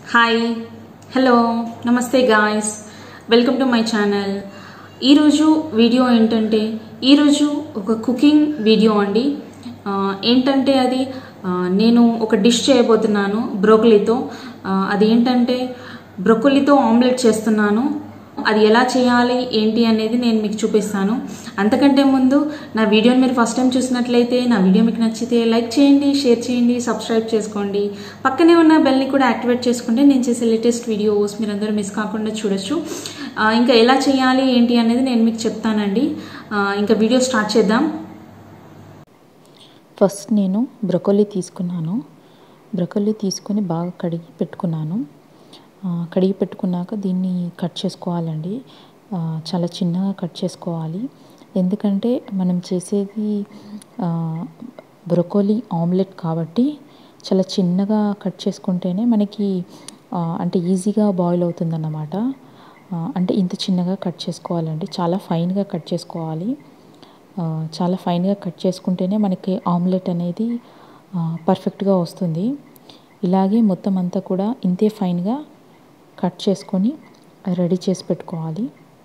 hi hello నమస్తే guys welcome to my channel ఈరోజు video ఏంటంటే ఈరోజు ఒక కుకింగ్ వీడియో అండి ఆ, ఏంటంటే అది ఆ, నేను ఒక డిష్ చేయబోతున్నాను బ్రోకలీతో ఆ, అది ఏంటంటే బ్రొక్కలీతో ఆమ్లెట్ చేస్తున్నాను అది ఎలా చేయాలి ఏంటి అనేది నేను మీకు చూపిస్తాను అంతకంటే ముందు నా వీడియోని మీరు ఫస్ట్ టైం చూసినట్లయితే నా వీడియో మీకు నచ్చితే లైక్ చేయండి షేర్ చేయండి సబ్స్క్రైబ్ చేసుకోండి పక్కనే ఉన్న బెల్ని కూడా యాక్టివేట్ చేసుకుంటే నేను చేసే లేటెస్ట్ వీడియోస్ మీరందరూ మిస్ కాకుండా చూడొచ్చు ఆ, ఇంకా ఎలా చేయాలి ఏంటి అనేది నేను మీకు చెప్తానండి ఆ, ఇంకా వీడియో స్టార్ట్ చేద్దాం ఫస్ట్ నేను బ్రొకోలీ తీసుకున్నాను బ్రొకోలీ తీసుకొని బాగా కడిగి పెట్టుకున్నాను ఆ, కడిగి పెట్టుకున్నాక దీన్ని కట్ చేసుకోవాలండి ఆ, చాలా చిన్నగా కట్ చేసుకోవాలి ఎందుకంటే మనం చేసేది ఆ, బ్రొకోలీ ఆమ్లెట్ కాబట్టి చాలా చిన్నగా కట్ చేసుకుంటేనే మనకి ఆ, అంటే ఈజీగా బాయిల్ అవుతుందన్నమాట ఆ, అంటే ఇంత చిన్నగా కట్ చేసుకోవాలండి చాలా ఫైన్గా కట్ చేసుకోవాలి ఆ, చాలా ఫైన్గా కట్ చేసుకుంటేనే మనకి ఆమ్లెట్ అనేది ఆ, పర్ఫెక్ట్గా వస్తుంది ఇలాగే మొత్తం అంతా కూడా ఇంతే ఫైన్గా కట్ చేసుకొని రెడీ చేసి పెట్టుకోవాలి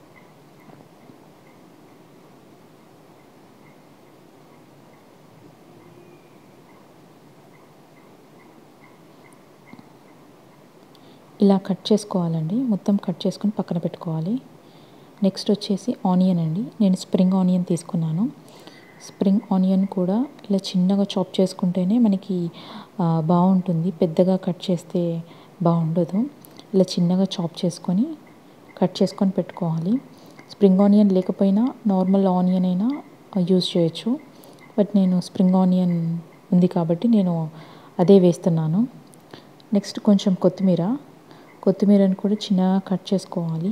ఇలా కట్ చేసుకోవాలండి మొత్తం కట్ చేసుకొని పక్కన పెట్టుకోవాలి నెక్స్ట్ వచ్చేసి ఆనియన్ అండి నేను స్ప్రింగ్ ఆనియన్ తీసుకున్నాను స్ప్రింగ్ ఆనియన్ కూడా ఇలా చిన్నగా చాప్ చేసుకుంటేనే మనకి ఆ, బాగుంటుంది పెద్దగా కట్ చేస్తే బాగుండదు ఇలా చిన్నగా చాప్ చేసుకొని కట్ చేసుకొని పెట్టుకోవాలి స్ప్రింగ్ ఆనియన్ లేకపోయినా నార్మల్ ఆనియన్ అయినా యూజ్ చేయొచ్చు బట్ నేను స్ప్రింగ్ ఆనియన్ ఉంది కాబట్టి నేను అదే వేస్తున్నాను నెక్స్ట్ కొంచెం కొత్తిమీర కొత్తిమీరని కూడా చిన్నగా కట్ చేసుకోవాలి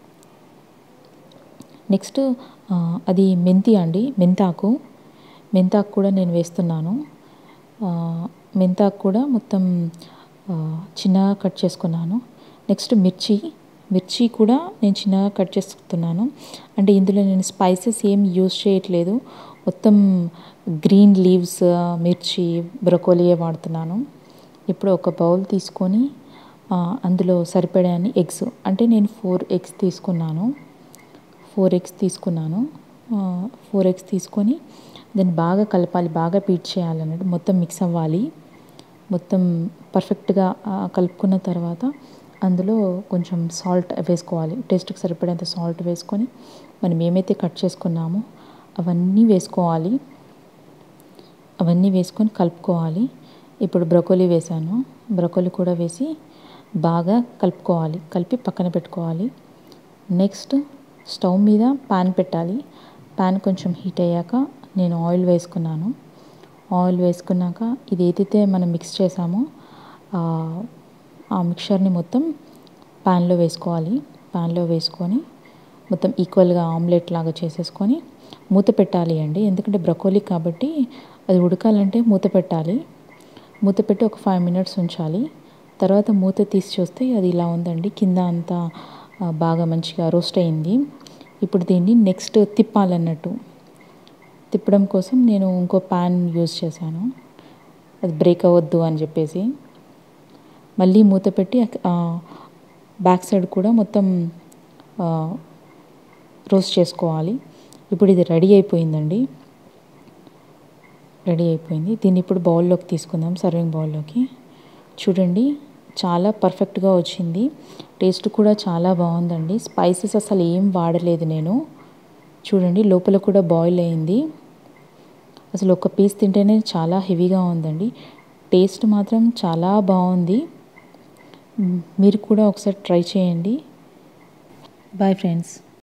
నెక్స్ట్ ఆ, అది మెంతి అండి మెంతాకు మెంతాకు కూడా నేను వేస్తున్నాను ఆ, మెంతాకు కూడా మొత్తం ఆ, చిన్నగా కట్ చేసుకున్నాను నెక్స్ట్ మిర్చి మిర్చి కూడా నేను చిన్నగా కట్ చేసుకున్నాను అంటే ఇందులో నేను స్పైసెస్ ఏం యూజ్ చేయట్లేదు మొత్తం గ్రీన్ లీవ్స్ మిర్చి బ్రొకోలియే వాడుతున్నాను ఇప్పుడు ఒక బౌల్ తీసుకొని ఆ, అందులో సరిపడాన్ని ఎగ్స్ అంటే నేను ఫోర్ ఎగ్స్ తీసుకున్నాను ఫోర్ ఎగ్స్ తీసుకున్నాను ఫోర్ ఎగ్స్ తీసుకొని దాన్ని బాగా కలపాలి బాగా బీట్ చేయాలన్నట్టు మొత్తం మిక్స్ అవ్వాలి మొత్తం పర్ఫెక్ట్గా ఆ, కలుపుకున్న తర్వాత అందులో కొంచెం సాల్ట్ వేసుకోవాలి టేస్ట్కి సరిపడేంత సాల్ట్ వేసుకొని మనం ఏమైతే కట్ చేసుకున్నామో అవన్నీ వేసుకోవాలి అవన్నీ వేసుకొని కలుపుకోవాలి ఇప్పుడు బ్రొకోలీ వేసాను బ్రొకోలీ కూడా వేసి బాగా కలుపుకోవాలి కలిపి పక్కన పెట్టుకోవాలి నెక్స్ట్ స్టవ్ మీద పాన్ పెట్టాలి పాన్ కొంచెం హీట్ అయ్యాక నేను ఆయిల్ వేసుకున్నాను ఆయిల్ వేసుకున్నాక ఇది ఏదైతే మనం మిక్స్ చేసామో ఆ, ఆ మిక్చర్ని మొత్తం ప్యాన్లో వేసుకోవాలి ప్యాన్లో వేసుకొని మొత్తం ఈక్వల్గా ఆమ్లెట్ లాగా చేసేసుకొని మూత పెట్టాలి అండి ఎందుకంటే బ్రకోలీ కాబట్టి అది ఉడకాలంటే మూత పెట్టాలి మూత పెట్టి ఒక ఫైవ్ మినిట్స్ ఉంచాలి తర్వాత మూత తీసి చూస్తే అది ఇలా ఉందండి కింద అంతా ఆ, బాగా మంచిగా రోస్ట్ అయింది ఇప్పుడు దీన్ని నెక్స్ట్ తిప్పాలన్నట్టు తిప్పడం కోసం నేను ఇంకో ప్యాన్ యూజ్ చేశాను అది బ్రేక్ అవ్వద్దు అని చెప్పేసి మళ్ళీ మూత పెట్టి ఆ, బ్యాక్ సైడ్ కూడా మొత్తం ఆ, రోస్ట్ చేసుకోవాలి ఇప్పుడు ఇది రెడీ అయిపోయిందండి రెడీ అయిపోయింది దీన్ని ఇప్పుడు బౌల్లోకి తీసుకుందాం సర్వింగ్ బౌల్లోకి చూడండి చాలా పర్ఫెక్ట్గా వచ్చింది టేస్ట్ కూడా చాలా బాగుందండి స్పైసెస్ అసలు ఏం వాడలేదు నేను చూడండి లోపల కూడా బాయిల్ అయింది అసలు ఒక పీస్ తింటేనే చాలా హెవీగా ఉందండి టేస్ట్ మాత్రం చాలా బాగుంది మ్, మీరు కూడా ఒకసారి ట్రై చేయండి బాయ్ ఫ్రెండ్స్